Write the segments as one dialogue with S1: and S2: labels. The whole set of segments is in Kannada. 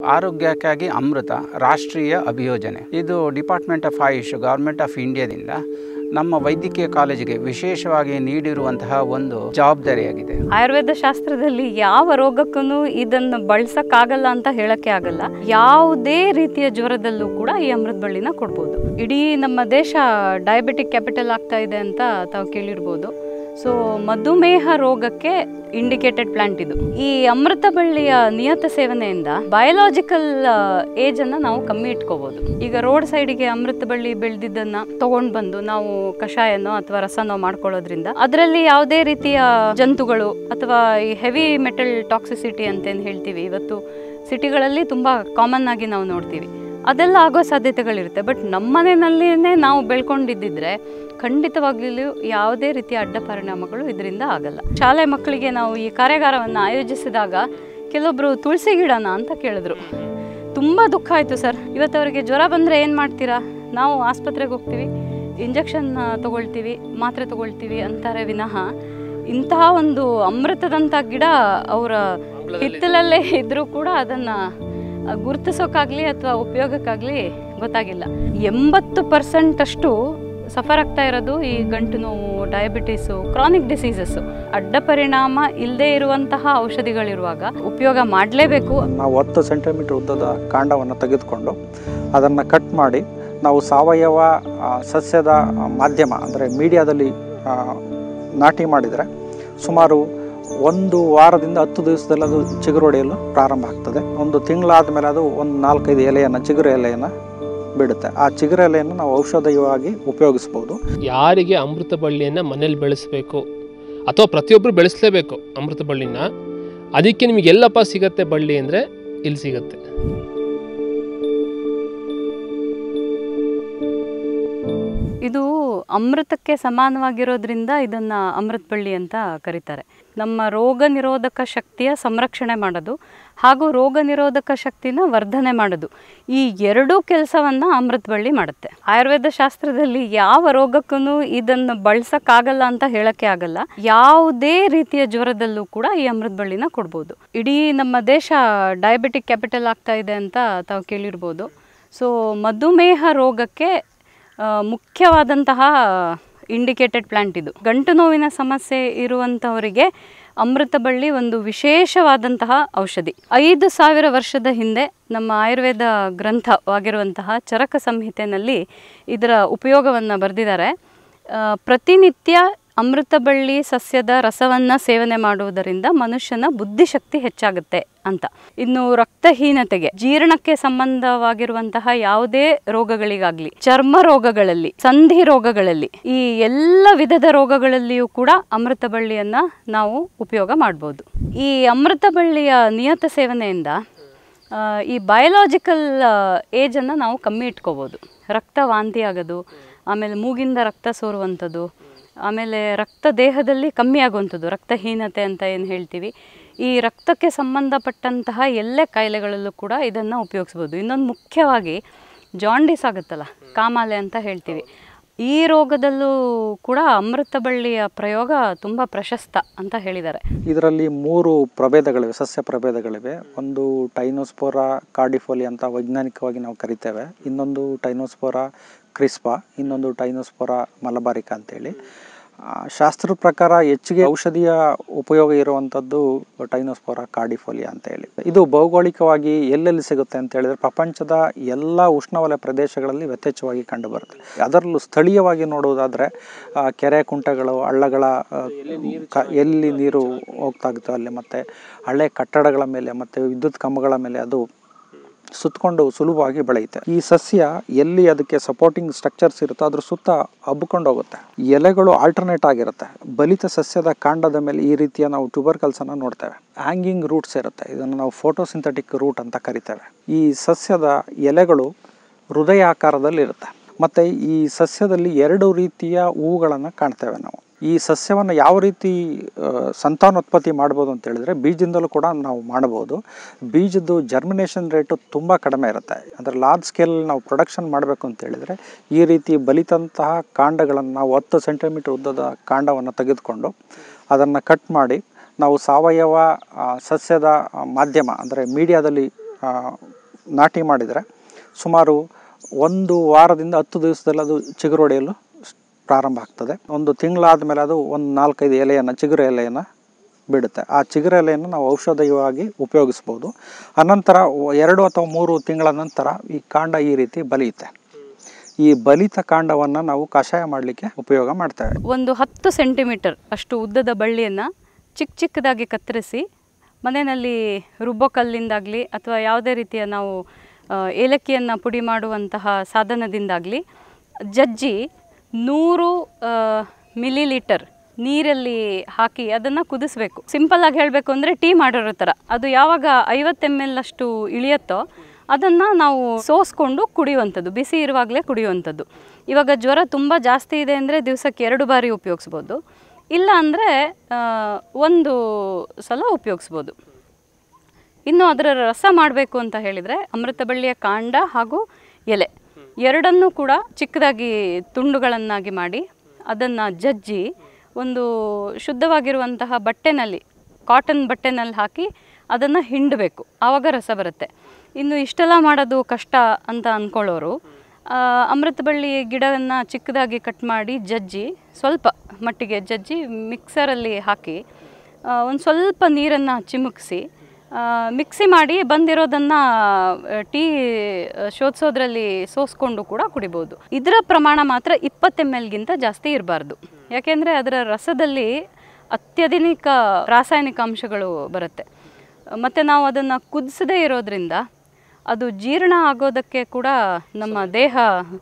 S1: ಆರೋಗ್ಯಕ್ಕಾಗಿ ಅಮೃತ ರಾಷ್ಟ್ರೀಯ ಅಭಿಯೋಜನೆ ಇದು department of Ayush government of ಇಂಡಿಯಾದಿಂದ ನಮ್ಮ ವೈದ್ಯಕೀಯ ಕಾಲೇಜಿಗೆ ವಿಶೇಷವಾಗಿ ನೀಡಿರುವಂತಹ ಒಂದು ಜವಾಬ್ದಾರಿಯಾಗಿದೆ
S2: ಆಯುರ್ವೇದ ಶಾಸ್ತ್ರದಲ್ಲಿ ಯಾವ ರೋಗಕ್ಕೂ ಇದನ್ನು ಬಳಸಕ್ಕಾಗಲ್ಲ ಅಂತ ಹೇಳಕ್ಕೆ ಆಗಲ್ಲ ಯಾವುದೇ ರೀತಿಯ ಜ್ವರದಲ್ಲೂ ಕೂಡ ಈ ಅಮೃತ ಬಳ್ಳಿನ ಕೊಡ್ಬೋದು ಇಡೀ ನಮ್ಮ ದೇಶ ಡಯಾಬಿಟಿಕ್ ಕ್ಯಾಪಿಟಲ್ ಆಗ್ತಾ ಇದೆ ಅಂತ ತಾವು ಕೇಳಿರ್ಬೋದು ಸೊ ಮಧುಮೇಹ ರೋಗಕ್ಕೆ ಇಂಡಿಕೇಟೆಡ್ ಪ್ಲಾಂಟ್ ಇದು ಈ ಅಮೃತ ಬಳ್ಳಿಯ ನಿಯತ ಸೇವನೆಯಿಂದ ಬಯೋಲಾಜಿಕಲ್ ಏಜ್ ಅನ್ನ ನಾವು ಕಮ್ಮಿ ಇಟ್ಕೋಬಹುದು ಈಗ ರೋಡ್ ಸೈಡ್ಗೆ ಅಮೃತ ಬಳ್ಳಿ ಬೆಳೆದಿದ್ದನ್ನ ತಗೊಂಡ್ ಬಂದು ನಾವು ಕಷಾಯನೋ ಅಥವಾ ರಸನೋ ಮಾಡ್ಕೊಳ್ಳೋದ್ರಿಂದ ಅದರಲ್ಲಿ ಯಾವುದೇ ರೀತಿಯ ಜಂತುಗಳು ಅಥವಾ ಈ ಹೆವಿ ಮೆಟಲ್ ಟಾಕ್ಸಿಸಿಟಿ ಅಂತ ಏನ್ ಹೇಳ್ತೀವಿ ಇವತ್ತು ಸಿಟಿಗಳಲ್ಲಿ ತುಂಬಾ ಕಾಮನ್ ಆಗಿ ನಾವು ನೋಡ್ತೀವಿ ಅದೆಲ್ಲ ಆಗೋ ಸಾಧ್ಯತೆಗಳಿರುತ್ತೆ ಬಟ್ ನಮ್ಮನೆಯಲ್ಲಿನೇ ನಾವು ಬೆಳ್ಕೊಂಡಿದ್ದಿದ್ರೆ ಖಂಡಿತವಾಗ್ಲೂ ಯಾವುದೇ ರೀತಿಯ ಅಡ್ಡ ಪರಿಣಾಮಗಳು ಇದರಿಂದ ಆಗಲ್ಲ ಶಾಲೆ ಮಕ್ಕಳಿಗೆ ನಾವು ಈ ಕಾರ್ಯಾಗಾರವನ್ನು ಆಯೋಜಿಸಿದಾಗ ಕೆಲವೊಬ್ರು ತುಳಸಿ ಗಿಡನ ಅಂತ ಕೇಳಿದ್ರು ತುಂಬ ದುಃಖ ಆಯಿತು ಸರ್ ಇವತ್ತು ಅವರಿಗೆ ಜ್ವರ ಬಂದರೆ ಏನು ಮಾಡ್ತೀರಾ ನಾವು ಆಸ್ಪತ್ರೆಗೆ ಹೋಗ್ತೀವಿ ಇಂಜೆಕ್ಷನ್ ತಗೊಳ್ತೀವಿ ಮಾತ್ರೆ ತಗೊಳ್ತೀವಿ ಅಂತಾರೆ ವಿನಃ ಇಂತಹ ಒಂದು ಅಮೃತದಂಥ ಗಿಡ ಅವರ ಹಿತ್ತಲಲ್ಲೇ ಇದ್ರೂ ಕೂಡ ಅದನ್ನು ಗುರುತಿಸೋಕ್ಕಾಗಲಿ ಅಥವಾ ಉಪಯೋಗಕ್ಕಾಗಲಿ ಗೊತ್ತಾಗಿಲ್ಲ ಎಂಬತ್ತು ಪರ್ಸೆಂಟ್ ಅಷ್ಟು ಸಫರ್ ಆಗ್ತಾ ಇರೋದು ಈ ಗಂಟು ನೋವು ಡಯಾಬಿಟೀಸು ಕ್ರಾನಿಕ್ ಡಿಸೀಸಸ್ಸು ಅಡ್ಡ ಪರಿಣಾಮ ಇಲ್ಲದೆ ಇರುವಂತಹ ಔಷಧಿಗಳಿರುವಾಗ ಉಪಯೋಗ ಮಾಡಲೇಬೇಕು
S3: ನಾವು ಹತ್ತು ಸೆಂಟಿಮೀಟರ್ ಉದ್ದದ ಕಾಂಡವನ್ನು ತೆಗೆದುಕೊಂಡು ಅದನ್ನು ಕಟ್ ಮಾಡಿ ನಾವು ಸಾವಯವ ಆ, ಸಸ್ಯದ ಆ, ಮಾಧ್ಯಮ ಅಂದರೆ ಮೀಡಿಯಾದಲ್ಲಿ ಆ, ನಾಟಿ ಮಾಡಿದರೆ ಸುಮಾರು ಒಂದು ವಾರದಿಂದ ಹತ್ತು ದಿವಸದಲ್ಲಿ ಅದು ಚಿಗುರು ಹೊಡೆಯಲು ಪ್ರಾರಂಭ ಆಗ್ತದೆ ಒಂದು ತಿಂಗಳಾದ ಮೇಲೆ ಅದು ಒಂದು ನಾಲ್ಕೈದು ಎಲೆಯನ್ನು ಚಿಗುರು ಎಲೆಯನ್ನು ಬಿಡುತ್ತೆ ಆ ಚಿಗುರು ಎಲೆಯನ್ನು ನಾವು ಔಷಧಿಯವಾಗಿ ಉಪಯೋಗಿಸ್ಬೋದು
S4: ಯಾರಿಗೆ ಅಮೃತ ಬಳ್ಳಿಯನ್ನು ಮನೇಲಿ ಬೆಳೆಸಬೇಕು ಅಥವಾ ಪ್ರತಿಯೊಬ್ಬರು ಬೆಳೆಸಲೇಬೇಕು ಅಮೃತ ಬಳ್ಳಿನ ಅದಕ್ಕೆ ನಿಮಗೆ ಎಲ್ಲಪ್ಪ ಸಿಗತ್ತೆ ಬಳ್ಳಿ ಅಂದರೆ ಇಲ್ಲಿ ಸಿಗತ್ತೆ
S2: ಇದು ಅಮೃತಕ್ಕೆ ಸಮಾನವಾಗಿರೋದ್ರಿಂದ ಇದನ್ನ ಅಮೃತ ಬಳ್ಳಿ ಅಂತ ಕರೀತಾರೆ ನಮ್ಮ ರೋಗ ನಿರೋಧಕ ಶಕ್ತಿಯ ಸಂರಕ್ಷಣೆ ಮಾಡೋದು ಹಾಗೂ ರೋಗ ನಿರೋಧಕ ಶಕ್ತಿನ ವರ್ಧನೆ ಮಾಡೋದು ಈ ಎರಡೂ ಕೆಲಸವನ್ನ ಅಮೃತ ಬಳ್ಳಿ ಮಾಡುತ್ತೆ ಆಯುರ್ವೇದ ಶಾಸ್ತ್ರದಲ್ಲಿ ಯಾವ ರೋಗಕ್ಕೂ ಇದನ್ನು ಬಳಸಕ್ಕಾಗಲ್ಲ ಅಂತ ಹೇಳಕ್ಕೆ ಆಗಲ್ಲ ಯಾವುದೇ ರೀತಿಯ ಜ್ವರದಲ್ಲೂ ಕೂಡ ಈ ಅಮೃತ ಬಳ್ಳಿನ ಕೊಡ್ಬೋದು ಇಡೀ ನಮ್ಮ ದೇಶ ಡಯಾಬಿಟಿಕ್ ಕ್ಯಾಪಿಟಲ್ ಆಗ್ತಾ ಇದೆ ಅಂತ ತಾವು ಕೇಳಿರ್ಬೋದು ಸೊ ಮಧುಮೇಹ ರೋಗಕ್ಕೆ ಆ, ಮುಖ್ಯವಾದಂತಹ ಇಂಡಿಕೇಟೆಡ್ ಪ್ಲಾಂಟ್ ಇದು ಗಂಟು ನೋವಿನ ಸಮಸ್ಯೆ ಇರುವಂಥವರಿಗೆ ಅಮೃತ ಬಳ್ಳಿ ಒಂದು ವಿಶೇಷವಾದಂತಹ ಔಷಧಿ ಐದು ಸಾವಿರ ವರ್ಷದ ಹಿಂದೆ ನಮ್ಮ ಆಯುರ್ವೇದ ಗ್ರಂಥವಾಗಿರುವಂತಹ ಚರಕ ಸಂಹಿತೆಯಲ್ಲಿ ಇದರ ಉಪಯೋಗವನ್ನು ಬರೆದಿದ್ದಾರೆ ಆ, ಪ್ರತಿನಿತ್ಯ ಅಮೃತ ಬಳ್ಳಿ ಸಸ್ಯದ ರಸವನ್ನು ಸೇವನೆ ಮಾಡುವುದರಿಂದ ಮನುಷ್ಯನ ಬುದ್ಧಿಶಕ್ತಿ ಹೆಚ್ಚಾಗುತ್ತೆ ಅಂತ ಇನ್ನು ರಕ್ತಹೀನತೆಗೆ ಜೀರ್ಣಕ್ಕೆ ಸಂಬಂಧವಾಗಿರುವಂತಹ ಯಾವುದೇ ರೋಗಗಳಿಗಾಗ್ಲಿ ಚರ್ಮ ರೋಗಗಳಲ್ಲಿ ಸಂಧಿ ರೋಗಗಳಲ್ಲಿ ಈ ಎಲ್ಲ ವಿಧದ ರೋಗಗಳಲ್ಲಿಯೂ ಕೂಡ ಅಮೃತ ಬಳ್ಳಿಯನ್ನ ನಾವು ಉಪಯೋಗ ಮಾಡ್ಬೋದು ಈ ಅಮೃತ ಬಳ್ಳಿಯ ನಿಯತ ಸೇವನೆಯಿಂದ ಆ, ಈ ಬಯೋಲಾಜಿಕಲ್ ಏಜನ್ನು ನಾವು ಕಮ್ಮಿ ಇಟ್ಕೋಬೋದು ರಕ್ತ ವಾಂತಿ ಆಗೋದು ಆಮೇಲೆ ಮೂಗಿಂದ ರಕ್ತ ಸೋರುವಂಥದ್ದು ಆಮೇಲೆ ರಕ್ತ ದೇಹದಲ್ಲಿ ಕಮ್ಮಿ ಆಗುವಂಥದ್ದು ರಕ್ತಹೀನತೆ ಅಂತ ಏನು ಹೇಳ್ತೀವಿ ಈ ರಕ್ತಕ್ಕೆ ಸಂಬಂಧಪಟ್ಟಂತಹ ಎಲ್ಲೇ ಕಾಯಿಲೆಗಳಲ್ಲೂ ಕೂಡ ಇದನ್ನು ಉಪಯೋಗಿಸ್ಬೋದು ಇನ್ನೊಂದು ಮುಖ್ಯವಾಗಿ ಜಾಂಡೀಸ್ ಆಗುತ್ತಲ್ಲ ಕಾಮಾಲೆ ಅಂತ ಹೇಳ್ತೀವಿ ಈ ರೋಗದಲ್ಲೂ ಕೂಡ ಅಮೃತ ಬಳ್ಳಿಯ ಪ್ರಯೋಗ ತುಂಬ ಪ್ರಶಸ್ತ ಅಂತ ಹೇಳಿದ್ದಾರೆ
S3: ಇದರಲ್ಲಿ ಮೂರು ಪ್ರಭೇದಗಳಿವೆ ಸಸ್ಯ ಪ್ರಭೇದಗಳಿವೆ ಒಂದು ಟೈನೋಸ್ಪೋರಾ ಕಾರ್ಡಿಫೋಲಿ ಅಂತ ವೈಜ್ಞಾನಿಕವಾಗಿ ನಾವು ಕರಿತೇವೆ ಇನ್ನೊಂದು ಟೈನೋಸ್ಪೋರಾ ಕ್ರಿಸ್ಪಾ ಇನ್ನೊಂದು ಟೈನೋಸ್ಪೋರಾ ಮಲಬಾರಿಕಾ ಅಂತೇಳಿ ಆ, ಶಾಸ್ತ್ರದ ಪ್ರಕಾರ ಹೆಚ್ಚಿಗೆ ಔಷಧಿಯ ಉಪಯೋಗ ಇರುವಂಥದ್ದು ಟೈನೋಸ್ಪೋರಾ ಕಾರ್ಡಿಫೋಲಿಯಾ ಅಂತ ಹೇಳಿ ಇದು ಭೌಗೋಳಿಕವಾಗಿ ಎಲ್ಲೆಲ್ಲಿ ಸಿಗುತ್ತೆ ಅಂತ ಹೇಳಿದ್ರೆ ಪ್ರಪಂಚದ ಎಲ್ಲ ಉಷ್ಣವಲಯ ಪ್ರದೇಶಗಳಲ್ಲಿ ಯಥೇಚ್ಛವಾಗಿ ಕಂಡುಬರುತ್ತೆ ಅದರಲ್ಲೂ ಸ್ಥಳೀಯವಾಗಿ ನೋಡುವುದಾದರೆ ಆ, ಕೆರೆ ಕುಂಟಗಳು ಹಳ್ಳಗಳ ಆ, ಕ- ಎಲ್ಲಿ ನೀರು ಹೋಗ್ತಾ ಇತ್ತು ಅಲ್ಲಿ ಮತ್ತು ಹಳೆ ಕಟ್ಟಡಗಳ ಮೇಲೆ ಮತ್ತು ವಿದ್ಯುತ್ ಕಂಬಗಳ ಮೇಲೆ ಅದು ಸುತ್ತಕೊಂಡು ಸುಲಭವಾಗಿ ಬೆಳೆಯುತ್ತೆ ಈ ಸಸ್ಯ ಎಲ್ಲಿ ಅದಕ್ಕೆ ಸಪೋರ್ಟಿಂಗ್ ಸ್ಟ್ರಕ್ಚರ್ಸ್ ಇರುತ್ತೋ ಅದ್ರ ಸುತ್ತ ಹಬ್ಕೊಂಡು ಹೋಗುತ್ತೆ ಎಲೆಗಳು ಆಲ್ಟರ್ನೇಟ್ ಆಗಿರುತ್ತೆ ಬಲಿತ ಸಸ್ಯದ ಕಾಂಡದ ಮೇಲೆ ಈ ರೀತಿಯ ನಾವು ಟ್ಯೂಬರ್ಕಲ್ಸ್ ಅನ್ನ ನೋಡ್ತೇವೆ ಹ್ಯಾಂಗಿಂಗ್ ರೂಟ್ಸ್ ಇರುತ್ತೆ ಇದನ್ನು ನಾವು ಫೋಟೋಸಿಂಥೆಟಿಕ್ ರೂಟ್ ಅಂತ ಕರಿತೇವೆ ಈ ಸಸ್ಯದ ಎಲೆಗಳು ಹೃದಯ ಆಕಾರದಲ್ಲಿ ಇರುತ್ತೆ ಮತ್ತು ಈ ಸಸ್ಯದಲ್ಲಿ ಎರಡು ರೀತಿಯ ಹೂಗಳನ್ನು ಕಾಣ್ತೇವೆ ನಾವು ಈ ಸಸ್ಯವನ್ನು ಯಾವ ರೀತಿ ಆ, ಸಂತಾನೋತ್ಪತ್ತಿ ಮಾಡ್ಬೋದು ಅಂತ ಹೇಳಿದ್ರೆ ಬೀಜದಿಂದಲೂ ಕೂಡ ನಾವು ಮಾಡಬಹುದು ಬೀಜದ್ದು ಜರ್ಮಿನೇಷನ್ ರೇಟು ತುಂಬ ಕಡಿಮೆ ಇರುತ್ತೆ ಅಂದರೆ ಲಾರ್ಜ್ ಸ್ಕೇಲ್ ನಾವು ಪ್ರೊಡಕ್ಷನ್ ಮಾಡಬೇಕು ಅಂತ ಹೇಳಿದರೆ ಈ ರೀತಿ ಬಲಿತಂತಹ ಕಾಂಡಗಳನ್ನು ನಾವು ಹತ್ತು ಸೆಂಟಿಮೀಟರ್ ಉದ್ದದ ಕಾಂಡವನ್ನು ತೆಗೆದುಕೊಂಡು ಅದನ್ನು ಕಟ್ ಮಾಡಿ ನಾವು ಸಾವಯವ ಆ, ಸಸ್ಯದ ಆ, ಮಾಧ್ಯಮ ಅಂದರೆ ಮೀಡಿಯಾದಲ್ಲಿ ಆ, ನಾಟಿ ಮಾಡಿದರೆ ಸುಮಾರು ಒಂದು ವಾರದಿಂದ ಹತ್ತು ದಿವಸದಲ್ಲಿ ಅದು ಚಿಗುರು ಹೊಡೆಯಲು ಸ್- ಪ್ರಾರಂಭ ಆಗ್ತದೆ ಒಂದು ತಿಂಗಳಾದ ಮೇಲೆ ಅದು ಒಂದು ನಾಲ್ಕೈದು ಎಲೆಯನ್ನು ಚಿಗುರು ಎಲೆಯನ್ನು ಬಿಡುತ್ತೆ ಆ ಚಿಗುರು ಎಲೆಯನ್ನು ನಾವು ಔಷಧಿಯಾಗಿ ಉಪಯೋಗಿಸ್ಬೋದು ಅನಂತರ ಒ- ಎರಡು ಅಥವಾ ಮೂರು ತಿಂಗಳ ನಂತರ ಈ ಕಾಂಡ ಈ ರೀತಿ ಬಲಿಯುತ್ತೆ ಈ ಬಲಿತ ಕಾಂಡವನ್ನು ನಾವು ಕಷಾಯ ಮಾಡಲಿಕ್ಕೆ ಉಪಯೋಗ ಮಾಡ್ತೇವೆ
S2: ಒಂದು ಹತ್ತು ಸೆಂಟಿಮೀಟರ್ ಅಷ್ಟು ಉದ್ದದ ಬಳ್ಳಿಯನ್ನು ಚಿಕ್ಕ ಚಿಕ್ಕದಾಗಿ ಕತ್ತರಿಸಿ ಮನೆಯಲ್ಲಿ ರುಬ್ಬೋ ಕಲ್ಲಿಂದಾಗಲಿ ಅಥವಾ ಯಾವುದೇ ರೀತಿಯ ನಾವು ಆ, ಏಲಕ್ಕಿಯನ್ನು ಪುಡಿ ಮಾಡುವಂತಹ ಸಾಧನದಿಂದಾಗಲಿ ಜಜ್ಜಿ ನೂರು ಮಿಲಿ ಲೀಟರ್ ನೀರಲ್ಲಿ ಹಾಕಿ ಅದನ್ನು ಕುದಿಸ್ಬೇಕು ಸಿಂಪಲ್ ಆಗಿ ಹೇಳಬೇಕು ಅಂದರೆ ಟೀ ಮಾಡಿರೋ ಥರ ಅದು ಯಾವಾಗ ಐವತ್ತು ಎಮ್ ಎಲ್ ಅಷ್ಟು ಇಳಿಯುತ್ತೋ ಅದನ್ನು ನಾವು ಸೋಸ್ಕೊಂಡು ಕುಡಿಯುವಂಥದ್ದು ಬಿಸಿ ಇರುವಾಗಲೇ ಕುಡಿಯುವಂಥದ್ದು ಇವಾಗ ಜ್ವರ ತುಂಬ ಜಾಸ್ತಿ ಇದೆ ಅಂದರೆ ದಿವಸಕ್ಕೆ ಎರಡು ಬಾರಿ ಉಪಯೋಗಿಸ್ಬೋದು ಇಲ್ಲ ಅಂದರೆ ಒಂದು ಸಲ ಉಪಯೋಗಿಸ್ಬೋದು ಇನ್ನು ಅದರ ರಸ ಮಾಡಬೇಕು ಅಂತ ಹೇಳಿದರೆ ಅಮೃತಬಳ್ಳಿಯ ಕಾಂಡ ಹಾಗೂ ಎಲೆ ಎರಡನ್ನೂ ಕೂಡ ಚಿಕ್ಕದಾಗಿ ತುಂಡುಗಳನ್ನಾಗಿ ಮಾಡಿ ಅದನ್ನು ಜಜ್ಜಿ ಒಂದು ಶುದ್ಧವಾಗಿರುವಂತಹ ಬಟ್ಟೆನಲ್ಲಿ ಕಾಟನ್ ಬಟ್ಟೆನಲ್ಲಿ ಹಾಕಿ ಅದನ್ನು ಹಿಂಡಬೇಕು ಆವಾಗ ರಸ ಬರುತ್ತೆ ಇನ್ನು ಇಷ್ಟೆಲ್ಲ ಮಾಡೋದು ಕಷ್ಟ ಅಂತ ಅಂದ್ಕೊಳ್ಳೋರು ಆ, ಅಮೃತಬಳ್ಳಿ ಗಿಡವನ್ನು ಚಿಕ್ಕದಾಗಿ ಕಟ್ ಮಾಡಿ ಜಜ್ಜಿ ಸ್ವಲ್ಪ ಮಟ್ಟಿಗೆ ಜಜ್ಜಿ ಮಿಕ್ಸರಲ್ಲಿ ಹಾಕಿ ಒಂದು ಸ್ವಲ್ಪ ನೀರನ್ನು ಚಿಮುಕಿಸಿ ಮಿಕ್ಸಿ ಮಾಡಿ ಬಂದಿರೋದನ್ನು ಟೀ ಶೋಧಿಸೋದ್ರಲ್ಲಿ ಸೋಸ್ಕೊಂಡು ಕೂಡ ಕುಡಿಬೋದು ಇದರ ಪ್ರಮಾಣ ಮಾತ್ರ ಇಪ್ಪತ್ತು ಎಮ್ ಎಲ್ಗಿಂತ ಜಾಸ್ತಿ ಇರಬಾರ್ದು ಯಾಕೆಂದರೆ ಅದರ ರಸದಲ್ಲಿ ಅತ್ಯಧಿಕ ರಾಸಾಯನಿಕ ಅಂಶಗಳು ಬರುತ್ತೆ ಮತ್ತು ನಾವು ಅದನ್ನು ಕುದಿಸದೇ ಇರೋದ್ರಿಂದ ಅದು ಜೀರ್ಣ ಆಗೋದಕ್ಕೆ ಕೂಡ ನಮ್ಮ ದೇಹ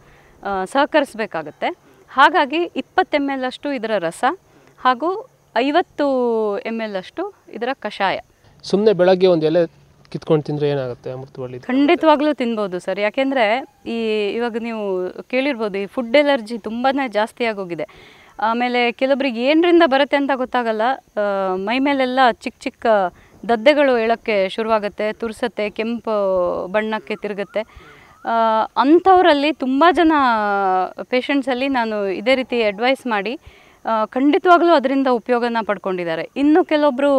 S2: ಆ, ಸಹಕರಿಸಬೇಕಾಗತ್ತೆ ಹಾಗಾಗಿ ಇಪ್ಪತ್ತು ಎಮ್ ಎಲ್ ಅಷ್ಟು ಇದರ ರಸ ಹಾಗೂ ಐವತ್ತು ಎಮ್ ಎಲ್ ಅಷ್ಟು ಇದರ ಕಷಾಯ
S4: ಸುಮ್ಮನೆ ಬೆಳಗ್ಗೆ ಒಂದು ಎಲೆ ಕಿತ್ಕೊಂಡು ತಿಂದರೆ ಏನಾಗುತ್ತೆ ಅಮೃತ ಬಳ್ಳಿದು
S2: ಖಂಡಿತವಾಗ್ಲೂ ತಿನ್ಬೋದು ಸರ್ ಯಾಕೆಂದರೆ ಈ ಇವಾಗ ನೀವು ಕೇಳಿರ್ಬೋದು ಈ ಫುಡ್ ಎಲರ್ಜಿ ತುಂಬಾ ಜಾಸ್ತಿ ಆಗೋಗಿದೆ ಆಮೇಲೆ ಕೆಲವೊಬ್ರಿಗೆ ಏನರಿಂದ ಬರುತ್ತೆ ಅಂತ ಗೊತ್ತಾಗಲ್ಲ ಆ, ಮೈ ಮೇಲೆಲ್ಲ ಚಿಕ್ಕ ಚಿಕ್ಕ ದದ್ದೆಗಳು ಏಳೋಕ್ಕೆ ಶುರುವಾಗುತ್ತೆ ತುರ್ಸತ್ತೆ ಕೆಂಪು ಬಣ್ಣಕ್ಕೆ ತಿರುಗುತ್ತೆ ಆ, ಅಂಥವರಲ್ಲಿ ತುಂಬ ಜನ ಪೇಷಂಟ್ಸಲ್ಲಿ ನಾನು ಇದೇ ರೀತಿ ಅಡ್ವೈಸ್ ಮಾಡಿ ಆ, ಖಂಡಿತವಾಗ್ಲೂ ಅದರಿಂದ ಉಪಯೋಗನ ಪಡ್ಕೊಂಡಿದ್ದಾರೆ ಇನ್ನು ಕೆಲವೊಬ್ಬರು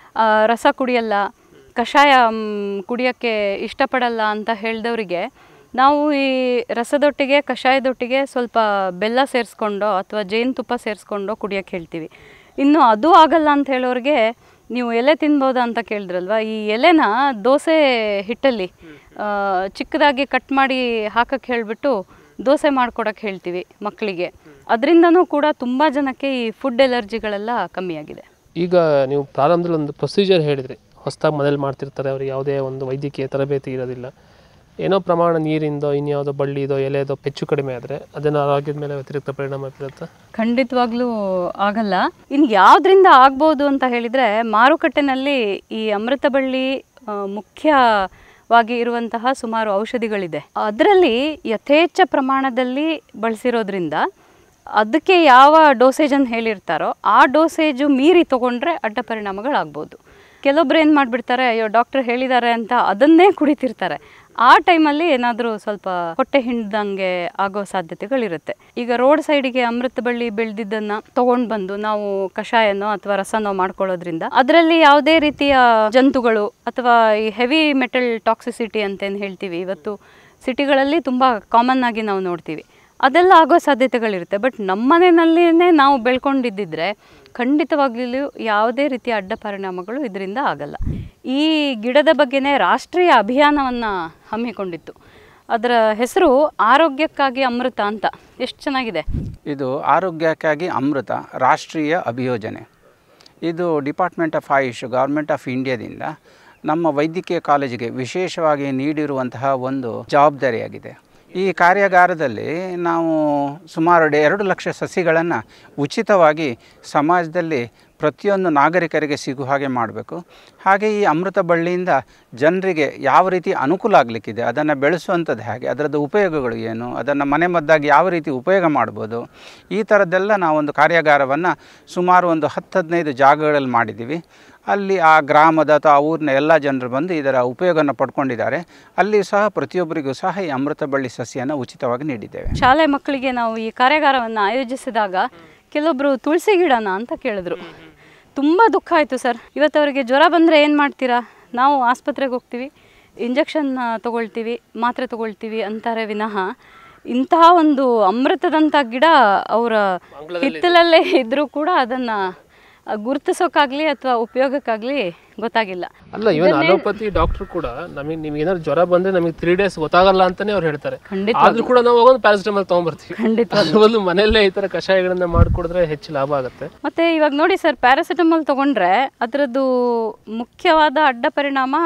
S2: ರಸ ಕುಡಿಯಲ್ಲ ಕಷಾಯ ಮ್, ಕುಡಿಯೋಕ್ಕೆ ಇಷ್ಟಪಡಲ್ಲ ಅಂತ ಹೇಳಿದವರಿಗೆ ನಾವು ಈ ರಸದೊಟ್ಟಿಗೆ ಕಷಾಯದೊಟ್ಟಿಗೆ ಸ್ವಲ್ಪ ಬೆಲ್ಲ ಸೇರಿಸ್ಕೊಂಡೋ ಅಥವಾ ಜೇನುತುಪ್ಪ ಸೇರಿಸ್ಕೊಂಡೋ ಕುಡಿಯೋಕ್ಕೆ ಹೇಳ್ತೀವಿ ಇನ್ನು ಅದು ಆಗಲ್ಲ ಅಂತ ಹೇಳೋರಿಗೆ ನೀವು ಎಲೆ ತಿನ್ಬೋದಾ ಅಂತ ಕೇಳಿದ್ರಲ್ವ ಈ ಎಲೆನ ದೋಸೆ ಹಿಟ್ಟಲ್ಲಿ ಆ, ಚಿಕ್ಕದಾಗಿ ಕಟ್ ಮಾಡಿ ಹಾಕಕ್ಕೆ ಹೇಳಿಬಿಟ್ಟು ದೋಸೆ ಮಾಡ್ಕೊಡಕ್ಕೆ ಹೇಳ್ತೀವಿ ಮಕ್ಕಳಿಗೆ ಅದರಿಂದನೂ ಕೂಡ ತುಂಬ ಜನಕ್ಕೆ ಈ ಫುಡ್ ಎಲರ್ಜಿಗಳೆಲ್ಲ ಕಮ್ಮಿಯಾಗಿದೆ
S4: ಈಗ ನೀವು ಪ್ರಾರಂಭದಲ್ಲಿ ಒಂದು ಪ್ರೊಸೀಜರ್ ಹೇಳಿದ್ರಿ ಹೊಸದಾಗಿ ಮನೇಲಿ ಮಾಡ್ತಿರ್ತಾರೆ ಅವ್ರಿಗೆ ಯಾವುದೇ ಒಂದು ವೈದ್ಯಕೀಯ ತರಬೇತಿ ಇರೋದಿಲ್ಲ ಏನೋ ಪ್ರಮಾಣ ನೀರಿಂದೋ ಇನ್ಯಾವುದೋ ಬಳ್ಳಿದೋ ಎಲೆದೋ ಹೆಚ್ಚು ಕಡಿಮೆ ಆದರೆ ಅದನ್ನು ಆರೋಗ್ಯದ ಮೇಲೆ ವ್ಯತಿರಿಕ್ತ ಪರಿಣಾಮ ಬೀರುತ್ತಾ
S2: ಖಂಡಿತವಾಗ್ಲೂ ಆಗಲ್ಲ ಇನ್ನು ಯಾವುದರಿಂದ ಆಗ್ಬೋದು ಅಂತ ಹೇಳಿದರೆ ಮಾರುಕಟ್ಟೆನಲ್ಲಿ ಈ ಅಮೃತಬಳ್ಳಿ ಆ, ಮುಖ್ಯವಾಗಿ ಇರುವಂತಹ ಸುಮಾರು ಔಷಧಿಗಳಿದೆ ಅದರಲ್ಲಿ ಯಥೇಚ್ಛ ಪ್ರಮಾಣದಲ್ಲಿ ಬಳಸಿರೋದ್ರಿಂದ ಅದಕ್ಕೆ ಯಾವ ಡೋಸೇಜನ್ನು ಹೇಳಿರ್ತಾರೋ ಆ ಡೋಸೇಜು ಮೀರಿ ತಗೊಂಡ್ರೆ ಅಡ್ಡ ಪರಿಣಾಮಗಳಾಗ್ಬೋದು ಕೆಲವೊಬ್ರು ಏನು ಮಾಡಿಬಿಡ್ತಾರೆ ಅಯ್ಯೋ ಡಾಕ್ಟ್ರ್ ಹೇಳಿದ್ದಾರೆ ಅಂತ ಅದನ್ನೇ ಕುಡಿತಿರ್ತಾರೆ ಆ ಟೈಮಲ್ಲಿ ಏನಾದರೂ ಸ್ವಲ್ಪ ಹೊಟ್ಟೆ ಹಿಂಡ್ದಂಗೆ ಆಗೋ ಸಾಧ್ಯತೆಗಳಿರುತ್ತೆ ಈಗ ರೋಡ್ ಸೈಡಿಗೆ ಅಮೃತ ಬಳ್ಳಿ ಬೆಳೆದಿದ್ದನ್ನ ತಗೊಂಡು ಬಂದು ನಾವು ಕಷಾಯನೋ ಅಥವಾ ರಸನೋ ಮಾಡ್ಕೊಳ್ಳೋದ್ರಿಂದ ಅದರಲ್ಲಿ ಯಾವುದೇ ರೀತಿಯ ಜಂತುಗಳು ಅಥವಾ ಈ ಹೆವಿ ಮೆಟಲ್ ಟಾಕ್ಸಿಸಿಟಿ ಅಂತೇನು ಹೇಳ್ತೀವಿ ಇವತ್ತು ಸಿಟಿಗಳಲ್ಲಿ ತುಂಬ ಕಾಮನ್ ಆಗಿ ನಾವು ನೋಡ್ತೀವಿ ಅದೆಲ್ಲ ಆಗೋ ಸಾಧ್ಯತೆಗಳಿರುತ್ತೆ ಬಟ್ ನಮ್ಮ ಮನೆಯಲ್ಲೇ ನಾವು ಬೆಳ್ಕೊಂಡಿದ್ದಿದ್ರೆ ಖಂಡಿತವಾಗ್ಲೂ ಯಾವುದೇ ರೀತಿಯ ಅಡ್ಡ ಪರಿಣಾಮಗಳು ಇದರಿಂದ ಆಗಲ್ಲ ಈ ಗಿಡದ ಬಗ್ಗೆನೇ ರಾಷ್ಟ್ರೀಯ ಅಭಿಯಾನವನ್ನು ಹಮ್ಮಿಕೊಂಡಿತ್ತು ಅದರ ಹೆಸರು ಆರೋಗ್ಯಕ್ಕಾಗಿ ಅಮೃತ ಅಂತ ಎಷ್ಟು ಚೆನ್ನಾಗಿದೆ
S1: ಇದು ಆರೋಗ್ಯಕ್ಕಾಗಿ ಅಮೃತ ರಾಷ್ಟ್ರೀಯ ಅಭಿಯೋಜನೆ ಇದು department of Ayush government of ಇಂಡಿಯಾದಿಂದ ನಮ್ಮ ವೈದ್ಯಕೀಯ ಕಾಲೇಜಿಗೆ ವಿಶೇಷವಾಗಿ ನೀಡಿರುವಂತಹ ಒಂದು ಜವಾಬ್ದಾರಿಯಾಗಿದೆ ಈ ಕಾರ್ಯಾಗಾರದಲ್ಲಿ ನಾವು ಸುಮಾರು ಡೆ- ಎರಡು ಲಕ್ಷ ಸಸಿಗಳನ್ನು ಉಚಿತವಾಗಿ ಸಮಾಜದಲ್ಲಿ ಪ್ರತಿಯೊಂದು ನಾಗರಿಕರಿಗೆ ಸಿಗುವ ಹಾಗೆ ಮಾಡಬೇಕು ಹಾಗೆ ಈ ಅಮೃತ ಬಳ್ಳಿಯಿಂದ ಜನರಿಗೆ ಯಾವ ರೀತಿ ಅನುಕೂಲ ಆಗಲಿಕ್ಕಿದೆ ಅದನ್ನು ಬೆಳೆಸುವಂಥದ್ದು ಹೇಗೆ ಅದರದ್ದು ಉಪಯೋಗಗಳು ಏನು ಅದನ್ನು ಮನೆಮದ್ದಾಗಿ ಯಾವ ರೀತಿ ಉಪಯೋಗ ಮಾಡ್ಬೋದು ಈ ಥರದ್ದೆಲ್ಲ ನಾವೊಂದು ಕಾರ್ಯಾಗಾರವನ್ನು ಸುಮಾರು ಒಂದು ಹತ್ತು ಹದಿನೈದು ಜಾಗಗಳಲ್ಲಿ ಮಾಡಿದ್ದೀವಿ ಅಲ್ಲಿ ಆ ಗ್ರಾಮದ ಅಥವಾ ಆ ಊರಿನ ಎಲ್ಲ ಜನರು ಬಂದು ಇದರ ಉಪಯೋಗನ ಪಡ್ಕೊಂಡಿದ್ದಾರೆ ಅಲ್ಲಿ ಸಹ ಪ್ರತಿಯೊಬ್ಬರಿಗೂ ಸಹ ಈ ಅಮೃತ ಬಳ್ಳಿ ಸಸಿಯನ್ನು ಉಚಿತವಾಗಿ ನೀಡಿದ್ದೇವೆ
S2: ಶಾಲೆ ಮಕ್ಕಳಿಗೆ ನಾವು ಈ ಕಾರ್ಯಾಗಾರವನ್ನು ಆಯೋಜಿಸಿದಾಗ ಕೆಲವೊಬ್ಬರು ತುಳಸಿ ಗಿಡನ ಅಂತ ಕೇಳಿದ್ರು ತುಂಬ ದುಃಖ ಆಯಿತು ಸರ್ ಇವತ್ತು ಅವರಿಗೆ ಜ್ವರ ಬಂದರೆ ಏನು ಮಾಡ್ತೀರಾ ನಾವು ಆಸ್ಪತ್ರೆಗೆ ಹೋಗ್ತೀವಿ ಇಂಜೆಕ್ಷನ್ ತಗೊಳ್ತೀವಿ ಮಾತ್ರೆ ತಗೊಳ್ತೀವಿ ಅಂತಾರೆ ವಿನಃ ಇಂತಹ ಒಂದು ಅಮೃತದಂಥ ಗಿಡ ಅವರ ಹಿತ್ತಲಲ್ಲೇ ಇದ್ದರೂ ಕೂಡ ಅದನ್ನು ಗುರುತಿಸೋಕ್ಕಾಗಲಿ ಅಥವಾ ಉಪಯೋಗಕ್ಕಾಗಲಿ ಗೊತ್ತಾಗಿಲ್ಲ
S4: ಅಲ್ಲ ಇವನ್ ಅಲೋಪತಿ ಡಾಕ್ಟರ್ ಕೂಡ ನಮಗೆ ನಿಮ್ಗೆ ಏನಾದ್ರು ಜ್ವರ ಬಂದ್ರೆ ನಮಗೆ ತ್ರೀ ಡೇಸ್ ಗೊತ್ತಾಗಲ್ಲ ಅಂತಾನೆ ಅವ್ರು ಹೇಳ್ತಾರೆ
S2: ಖಂಡಿತ
S4: ಆದ್ರೂ ಕೂಡ ನಾವು ಹೋಗೋದು ಪ್ಯಾರಾಸಿಟಮಾಲ್ ತಗೊಂಡ್ಬರ್ತೀವಿ
S2: ಖಂಡಿತ
S4: ಅದ್ರ ಬದಲು ಮನೆಯಲ್ಲೇ ಈ ತರ ಕಷಾಯಗಳನ್ನ ಮಾಡ್ಕೊಡಿದ್ರೆ ಹೆಚ್ಚು ಲಾಭ ಆಗುತ್ತೆ
S2: ಮತ್ತು ಇವಾಗ ನೋಡಿ ಸರ್ ಪ್ಯಾರಾಸಿಟಮಾಲ್ ತೊಗೊಂಡ್ರೆ ಅದರದ್ದು ಮುಖ್ಯವಾದ ಅಡ್ಡ ಪರಿಣಾಮ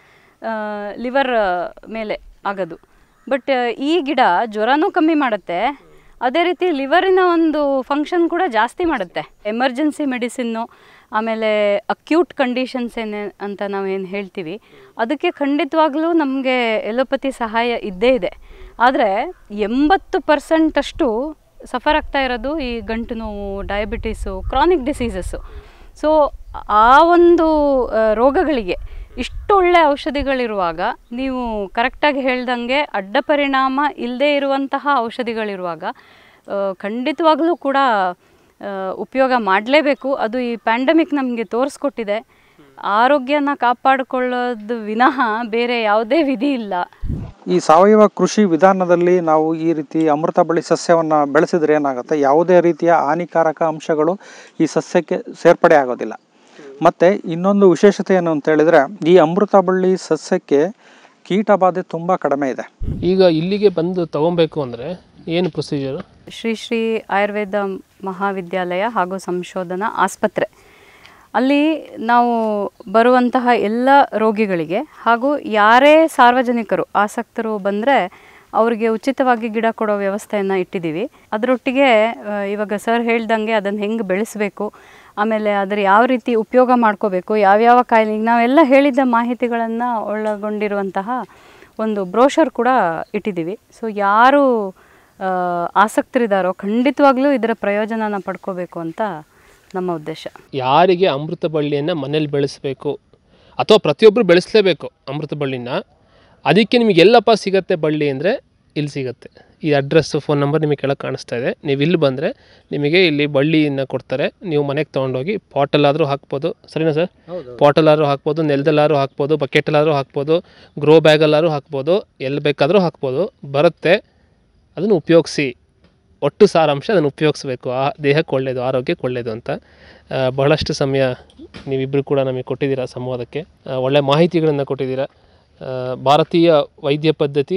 S2: ಲಿವರ್ ಮೇಲೆ ಆಗೋದು ಬಟ್ ಈ ಗಿಡ ಜ್ವರನೂ ಕಮ್ಮಿ ಮಾಡುತ್ತೆ ಅದೇ ರೀತಿ ಲಿವರಿನ ಒಂದು ಫಂಕ್ಷನ್ ಕೂಡ ಜಾಸ್ತಿ ಮಾಡುತ್ತೆ ಎಮರ್ಜೆನ್ಸಿ ಮೆಡಿಸಿನ್ನು ಆಮೇಲೆ ಅಕ್ಯೂಟ್ ಕಂಡೀಷನ್ಸ್ ಏನೇ ಅಂತ ನಾವೇನು ಹೇಳ್ತೀವಿ ಅದಕ್ಕೆ ಖಂಡಿತವಾಗ್ಲೂ ನಮಗೆ ಎಲೋಪತಿ ಸಹಾಯ ಇದ್ದೇ ಇದೆ ಆದರೆ ಎಂಬತ್ತು ಪರ್ಸೆಂಟಷ್ಟು ಸಫರ್ ಆಗ್ತಾ ಇರೋದು ಈ ಗಂಟು ನೋವು ಡಯಾಬಿಟೀಸು ಕ್ರಾನಿಕ್ ಡಿಸೀಸಸ್ಸು ಸೊ ಆ ಒಂದು ಆ, ರೋಗಗಳಿಗೆ ಇಷ್ಟು ಒಳ್ಳೆ ಔಷಧಿಗಳಿರುವಾಗ ನೀವು ಕರೆಕ್ಟಾಗಿ ಹೇಳ್ದಂಗೆ ಅಡ್ಡ ಪರಿಣಾಮ ಇಲ್ಲದೆ ಇರುವಂತಹ ಔಷಧಿಗಳಿರುವಾಗ ಆ, ಖಂಡಿತವಾಗ್ಲೂ ಕೂಡ ಆ, ಉಪಯೋಗ ಮಾಡಲೇಬೇಕು ಅದು ಈ ಪ್ಯಾಂಡಮಿಕ್ ನಮಗೆ ತೋರಿಸ್ಕೊಟ್ಟಿದೆ ಆರೋಗ್ಯನ ಕಾಪಾಡಿಕೊಳ್ಳೋದು ವಿನಃ ಬೇರೆ ಯಾವುದೇ ವಿಧಿ ಇಲ್ಲ
S3: ಈ ಸಾವಯವ ಕೃಷಿ ವಿಧಾನದಲ್ಲಿ ನಾವು ಈ ರೀತಿ ಅಮೃತ ಬಳ್ಳಿ ಸಸ್ಯವನ್ನು ಬೆಳೆಸಿದ್ರೆ ಏನಾಗುತ್ತೆ ಯಾವುದೇ ರೀತಿಯ ಹಾನಿಕಾರಕ ಅಂಶಗಳು ಈ ಸಸ್ಯಕ್ಕೆ ಸೇರ್ಪಡೆ ಆಗೋದಿಲ್ಲ ಮತ್ತು ಇನ್ನೊಂದು ವಿಶೇಷತೆ ಏನು ಅಂತ ಹೇಳಿದ್ರೆ ಈ ಅಮೃತ ಬಳ್ಳಿ ಸಸ್ಯಕ್ಕೆ ಕೀಟ ಬಾಧೆ ತುಂಬ ಕಡಿಮೆ ಇದೆ
S4: ಈಗ ಇಲ್ಲಿಗೆ ಬಂದು ತಗೊಬೇಕು ಅಂದ್ರೆ ಏನು ಪ್ರೊಸೀಜರ್
S2: ಶ್ರೀ ಶ್ರೀ ಆಯುರ್ವೇದ ಮಹಾವಿದ್ಯಾಲಯ ಹಾಗೂ ಸಂಶೋಧನಾ ಆಸ್ಪತ್ರೆ ಅಲ್ಲಿ ನಾವು ಬರುವಂತಹ ಎಲ್ಲ ರೋಗಿಗಳಿಗೆ ಹಾಗೂ ಯಾರೇ ಸಾರ್ವಜನಿಕರು ಆಸಕ್ತರು ಬಂದರೆ ಅವರಿಗೆ ಉಚಿತವಾಗಿ ಗಿಡ ಕೊಡೋ ವ್ಯವಸ್ಥೆಯನ್ನು ಇಟ್ಟಿದ್ದೀವಿ ಅದರೊಟ್ಟಿಗೆ ಆ, ಇವಾಗ ಸರ್ ಹೇಳ್ದಂಗೆ ಅದನ್ನು ಹೆಂಗೆ ಬೆಳೆಸಬೇಕು ಆಮೇಲೆ ಅದರ ಯಾವ ರೀತಿ ಉಪಯೋಗ ಮಾಡ್ಕೋಬೇಕು ಯಾವ್ಯಾವ ಕಾಯಿಲೆ ಈಗ ನಾವೆಲ್ಲ ಹೇಳಿದ್ದ ಮಾಹಿತಿಗಳನ್ನು ಒಳಗೊಂಡಿರುವಂತಹ ಒಂದು ಬ್ರೋಷರ್ ಕೂಡ ಇಟ್ಟಿದ್ದೀವಿ ಸೊ ಯಾರು ಆ, ಆಸಕ್ತರಿದ್ದಾರೋ ಖಂಡಿತವಾಗ್ಲೂ ಇದರ ಪ್ರಯೋಜನನ ಪಡ್ಕೋಬೇಕು ಅಂತ ನಮ್ಮ ಉದ್ದೇಶ
S4: ಯಾರಿಗೆ ಅಮೃತ ಬಳ್ಳಿಯನ್ನು ಮನೇಲಿ ಬೆಳೆಸಬೇಕು ಅಥವಾ ಪ್ರತಿಯೊಬ್ಬರು ಬೆಳೆಸಲೇಬೇಕು ಅಮೃತ ಬಳ್ಳಿನ ಅದಕ್ಕೆ ನಿಮಗೆ ಎಲ್ಲಪ್ಪ ಸಿಗತ್ತೆ ಬಳ್ಳಿ ಅಂದರೆ ಇಲ್ಲಿ ಸಿಗತ್ತೆ ಈ ಅಡ್ರೆಸ್ಸು ಫೋನ್ ನಂಬರ್ ನಿಮಗೆ ಕೆಳಗೆ ಕಾಣಿಸ್ತಾ ಇದೆ ನೀವು ಇಲ್ಲಿ ಬಂದರೆ ನಿಮಗೆ ಇಲ್ಲಿ ಬಳ್ಳಿಯನ್ನು ಕೊಡ್ತಾರೆ ನೀವು ಮನೆಗೆ ತೊಗೊಂಡೋಗಿ ಪಾಟಲ್ಲಾದರೂ ಹಾಕ್ಬೋದು ಸರಿನಾ ಸರ್ ಪಾಟಲ್ಲಾದ್ರೂ ಹಾಕ್ಬೋದು ನೆಲದಲ್ಲಾದ್ರೂ ಹಾಕ್ಬೋದು ಬಕೆಟಲ್ಲಾದ್ರೂ ಹಾಕ್ಬೋದು ಗ್ರೋ ಬ್ಯಾಗಲ್ಲಾದ್ರೂ ಹಾಕ್ಬೋದು ಎಲ್ಲಿ ಬೇಕಾದರೂ ಹಾಕ್ಬೋದು ಬರುತ್ತೆ ಅದನ್ನು ಉಪಯೋಗಿಸಿ ಒಟ್ಟು ಸಾರಾಂಶ ಅದನ್ನು ಉಪಯೋಗಿಸ್ಬೇಕು ಆ ದೇಹಕ್ಕೆ ಒಳ್ಳೆಯದು ಆರೋಗ್ಯಕ್ಕೆ ಒಳ್ಳೆಯದು ಅಂತ ಆ, ಬಹಳಷ್ಟು ಸಮಯ ನೀವಿಬ್ಬರು ಕೂಡ ನಮಗೆ ಕೊಟ್ಟಿದ್ದೀರಾ ಸಂವಾದಕ್ಕೆ ಆ, ಒಳ್ಳೆ ಮಾಹಿತಿಗಳನ್ನು ಕೊಟ್ಟಿದ್ದೀರಾ ಆ, ಭಾರತೀಯ ವೈದ್ಯ ಪದ್ಧತಿ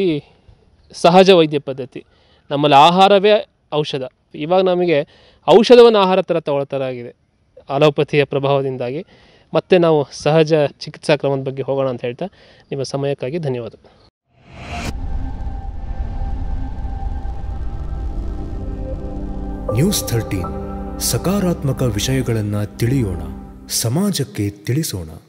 S4: ಸಹಜ ವೈದ್ಯ ಪದ್ಧತಿ ನಮ್ಮಲ್ಲಿ ಆಹಾರವೇ ಔಷಧ ಇವಾಗ ನಮಗೆ ಔಷಧವನ್ನು ಆಹಾರ ಥರ ತಗೊಳ್ತಾರಾಗಿದೆ ಅಲೋಪತಿಯ ಪ್ರಭಾವದಿಂದಾಗಿ ಮತ್ತೆ ನಾವು ಸಹಜ ಚಿಕಿತ್ಸಾ ಕ್ರಮದ ಬಗ್ಗೆ ಹೋಗೋಣ ಅಂತ ಹೇಳ್ತಾ ನಿಮ್ಮ ಸಮಯಕ್ಕಾಗಿ ಧನ್ಯವಾದ
S5: ನ್ಯೂಸ್ ಥರ್ಟೀನ್ ಸಕಾರಾತ್ಮಕ ವಿಷಯಗಳನ್ನು ತಿಳಿಯೋಣ ಸಮಾಜಕ್ಕೆ ತಿಳಿಸೋಣ